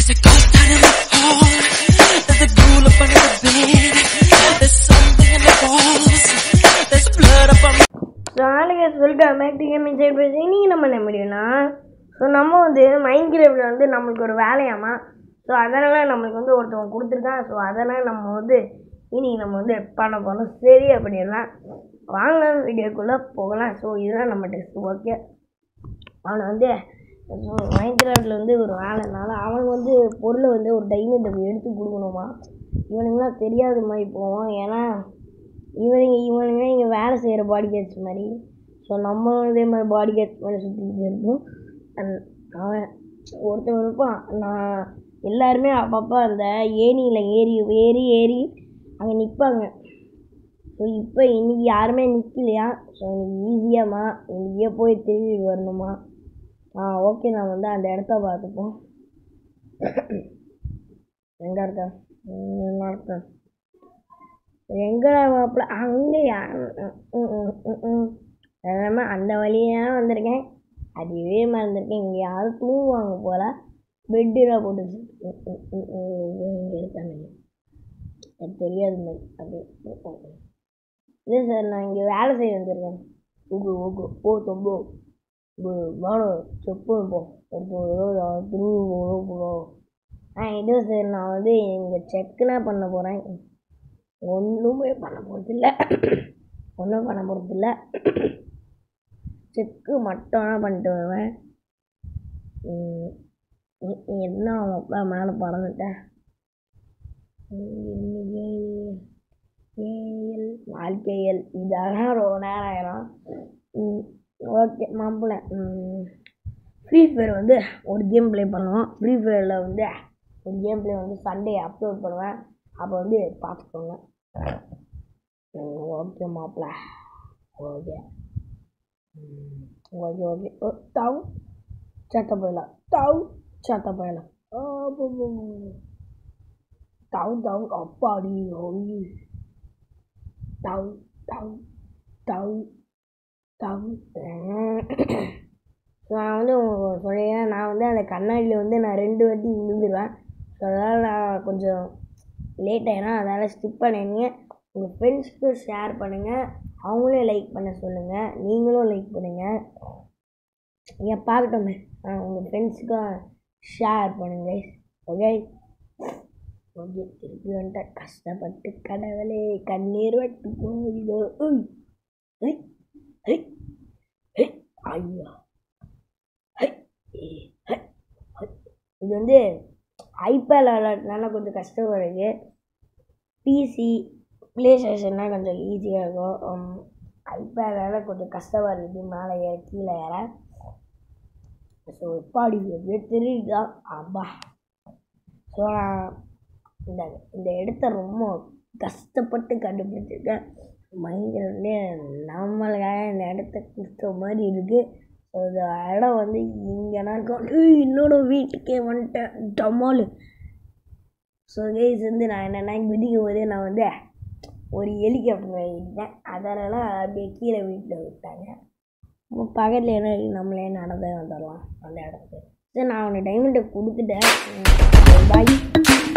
There's a ghost out in the hall. There's a ghoul up under the bed. There's something in the walls. There's blood up on so நாளைக்கு welcome back to gaming side பேசி இன்றைக்கி நம்ம என்ன முடியும்னா so நம்ம வந்து mind கிரேவில் வந்து நம்மளுக்கு ஒரு வேலையாமா ஸோ அதனால் நம்மளுக்கு வந்து ஒருத்தவங்க கொடுத்துருக்கான் ஸோ அதனால் நம்ம வந்து இன்றைக்கி நம்ம வந்து பண்ண போகிறோம் சரியாக பண்ணிடலாம் வாங்க வீடியோக்குள்ளே போகலாம் ஸோ இதெல்லாம் நம்ம டெஸ்ட் ஓகே அவனை வந்து மைண்ட் கிராஃப்டில் வந்து ஒரு வேலைனால அவனுக்கு வந்து பொருளை வந்து ஒரு டைமண்ட் எடுத்து கொடுக்கணுமா இவனுங்களாம் தெரியாதுமா இப்போவும் ஏன்னா இவனுங்க இவனுங்க இங்கே வேலை செய்கிற பாடி கேட்ஸ் மாதிரி ஸோ நம்மளும் இதே மாதிரி பாடி கேட்ஸ் மாதிரி சுற்றிக்கிட்டு இருப்போம் அண்ட் அவன் ஒருத்தன் இருப்பான் நான் எல்லாருமே அப்பப்போ அந்த ஏணியில் ஏறி ஏறி ஏறி அங்கே நிற்பாங்க ஸோ இப்போ இன்றைக்கி யாருமே நிற்கலையா ஸோ இன்னைக்கு ஈஸியாம்மா இன்றைக்கே போய் திரும்பி வரணுமா ஆ ஓகே நான் வந்து அந்த இடத்த பார்த்துப்போம் எங்கே இருக்கேன் எங்கே இருக்கேன் எங்கடா மாப்பிள்ள அங்கேயா ம், ம், ம், ம். எல்லாமே அந்த வழியாக வந்திருக்கேன் அதுவே மறந்துருக்கேன் இங்கே யாரும் தூங்குவாங்க போல பெட்டில் போட்டு ம், ம், ம், ம், இங்கே இருக்காங்க எனக்கு தெரியாது மாதிரி அப்படி ம், ம், ம். இல்லை சார் நான் இங்கே வேலை செய்ய வந்திருக்கேன் ஓகே ஓகே ஓ தொம்போ வாடோ செப்பு போ திரும்பி போகணும் போ ஆ இது சார் நான் வந்து இங்கே செக்குனா பண்ண போகிறேன் ஒன்றுமே பண்ண போகிறதில்ல ஒன்றும் பண்ண போகிறதில்ல செக்கு மட்டும் தான் பண்ணிட்டு வருவேன் ம், ம், என்ன அவன் அப்பா மேலே பறந்துட்டேன் ஏஎல் வாழ்க்கையல் இதெல்லாம் ரொம்ப நேரம் ஆயிரும் ஓகே மாப்பிள்ள ஃப்ரீ ஃபயர் வந்து ஒரு கேம் ப்ளே பண்ணுவோம் ஃப்ரீ ஃபயரில் வந்து ஒரு கேம் ப்ளே வந்து சண்டே அப்லோட் பண்ணுவேன் அப்போ வந்து பார்த்துக்கோங்க ஓகே மாப்பிள்ள ஓகே ஓகே ஓகே ஓ தவ் சத்த போயிடலாம் தவ் சத்த போயிடலாம் தவ் தவ் அப்பாடி ஒய் தவ் தவ் தவ் தவ் நான் வந்து உங்களுக்கு சொல்லிடுறேன் நான் வந்து அந்த கண்ணாடியில் வந்து நான் ரெண்டு வாட்டி விழுந்துருவேன் ஸோ அதனால் நான் கொஞ்சம் லேட் ஆயிடும் அதனால் ஸ்கிப் பண்ணிடுங்க உங்கள் ஃப்ரெண்ட்ஸ்க்கு ஷேர் பண்ணுங்கள் அவங்களும் லைக் பண்ண சொல்லுங்கள் நீங்களும் லைக் பண்ணுங்கள் இங்கே பார்க்கட்டுமே ஆ உங்கள் ஃப்ரெண்ட்ஸுக்கும் ஷேர் பண்ணுங்க ஓகே ஓகே திருப்பி வந்துட்டேன் கஷ்டப்பட்டு கடவுளே கண்ணீர் வட்டு போகுதோ உய். ஐ, ஐ, ஐ, ஐயா ஐ, ஏ, ஐ, ஐ. இது வந்து ஐபேட் விளாட்னால கொஞ்சம் கஷ்டமாக இருக்குது பிசி ப்ளே ஸ்டேஷன்னா கொஞ்சம் ஈஸியாக இருக்கும் ஐபேடால் கொஞ்சம் கஷ்டமாக இருக்குது மேலே ஏற கீழே ஏற ஸோ எப்பாடி எப்படியோ தெரியுதுதான் அப்பா ஸோ நான் இந்த இந்த இடத்த ரொம்ப கஷ்டப்பட்டு கண்டுபிடிச்சிருக்கேன் பயங்கரமே நம்மளுக்காக இந்த இடத்த கொடுத்த மாதிரி இருக்குது ஸோ இந்த இடம் வந்து இங்கேனா இருக்கும் ஏய், என்னோட வீட்டுக்கே வந்துட்டேன் டமால் ஸோ கைஸ் வந்து நான் என்னென்னா குதிக்கும் போதே நான் வந்து ஒரு ஹெலிகாப்டர் வாங்கிட்டேன் அதனால் அப்படியே கீழே வீட்டில் விட்டாங்க பக்கத்தில் என்ன இருக்கு, நம்மளே நடந்தே வந்துடலாம் அந்த இடத்துக்கு சரி நான் அவனை டைமண்டை கொடுத்துட்டேன் பாய்